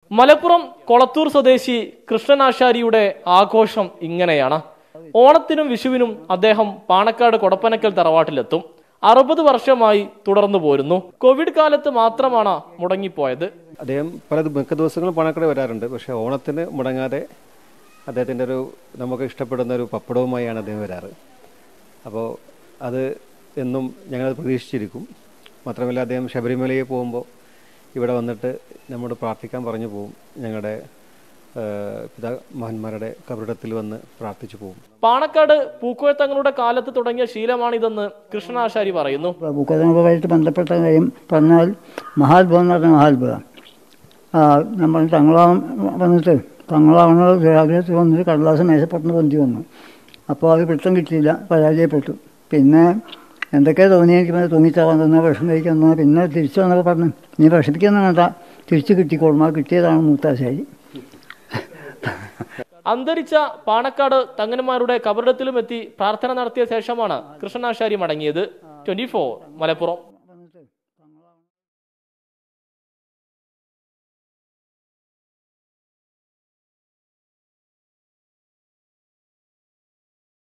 മലപ്പുറം കൊളത്തൂർ സ്വദേശി കൃഷ്ണനാശാരിയുടെ ആഘോഷം ഇങ്ങനെയാണ് ഓണത്തിനും വിഷുവിനും അദ്ദേഹം പാണക്കാട് കൊടപ്പനക്കൽ തറവാട്ടിലെത്തും അറുപത് വർഷമായി തുടർന്നു പോരുന്നു കോവിഡ് കാലത്ത് മാത്രമാണ് മുടങ്ങിപ്പോയത് അദ്ദേഹം പല ദി- മിക്ക ദിവസങ്ങളും പണക്കട വരാറുണ്ട് പക്ഷേ ഓണത്തിന് മുടങ്ങാതെ അദ്ദേഹത്തിൻ്റെ ഒരു നമുക്ക് ഇഷ്ടപ്പെടുന്ന ഒരു പപ്പടവുമായാണ് അദ്ദേഹം വരാറ് അപ്പോൾ അത് എന്നും ഞങ്ങൾ പ്രതീക്ഷിച്ചിരിക്കും മാത്രമല്ല അദ്ദേഹം ശബരിമലയിൽ പോകുമ്പോൾ ഇവിടെ വന്നിട്ട് നമ്മോട് പ്രാർത്ഥിക്കാൻ പറഞ്ഞു പോകും ഞങ്ങളുടെ ഏഹ്, പിതാ മഹന്മാരുടെ കബറിടത്തിൽ വന്ന് പ്രാർത്ഥിച്ചു പോകും പാണക്കാട് പൂക്കോയത്തങ്ങളുടെ കാലത്ത് തുടങ്ങിയ ശീലമാണിതെന്ന് കൃഷ്ണനാശാരി പറയുന്നു ബുക്കതങ്ങളുമായിട്ട് ബന്ധപ്പെട്ട കാര്യം പറഞ്ഞാൽ മഹാത്ഭുതം എന്ന് പറഞ്ഞാൽ മഹാത്ഭുതം ആ, നമ്മൾ തങ്ങളാവൻ വന്നിട്ട് തങ്ങളാവണ രാവിലെ വന്നിട്ട് കടലാസ് മേശപ്പെട്ടെന്ന് പൊന്തി വന്നു അപ്പോൾ അത് പിടുത്തം കിട്ടിയില്ല പരാജയപ്പെട്ടു പിന്നെ എന്തൊക്കെ തോന്നി എനിക്ക് പിന്നെ തൂങ്ങിച്ചാവാൻ തന്ന വിഷം കഴിക്കാൻ തന്ന പിന്നെ തിരിച്ചു വന്നപ്പോൾ പറഞ്ഞു നീ വിഷമിക്കുന്ന വേണ്ട തിരിച്ച് കിട്ടിക്കോളും ആ കിട്ടിയതാണ് മൂത്താശാരി അന്തരിച്ച പാണക്കാട് തങ്ങന്മാരുടെ കബറിടത്തിലും എത്തി പ്രാർത്ഥന നടത്തിയ ശേഷമാണ് കൃഷ്ണനാശാരി മടങ്ങിയത് ട്വന്റി മലപ്പുറം